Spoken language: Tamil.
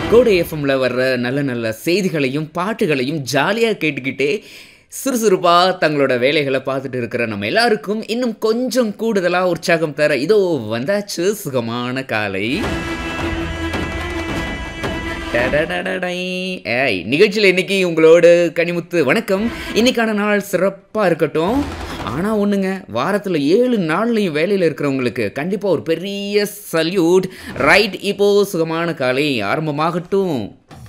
கோடை எஃப்எம்ல வர்ற நல்ல நல்ல செய்திகளையும் பாட்டுகளையும் ஜாலியாக கேட்டுக்கிட்டே சுறுசுறுப்பாக தங்களோட வேலைகளை பார்த்துட்டு இருக்கிற நம்ம எல்லாருக்கும் இன்னும் கொஞ்சம் கூடுதலாக உற்சாகம் தர இதோ வந்தாச்சு சுகமான காலை டடடடடை. ஏய் நிகழ்ச்சியில் இன்னைக்கு உங்களோடு கனிமுத்து வணக்கம் இன்னைக்கான நாள் சிறப்பாக இருக்கட்டும் ஆனால் ஒன்றுங்க வாரத்தில் ஏழு நாள்லையும் வேலையில் இருக்கிறவங்களுக்கு கண்டிப்பாக ஒரு பெரிய சல்யூட் ரைட் இப்போ சுகமான காலை ஆரம்பமாகட்டும்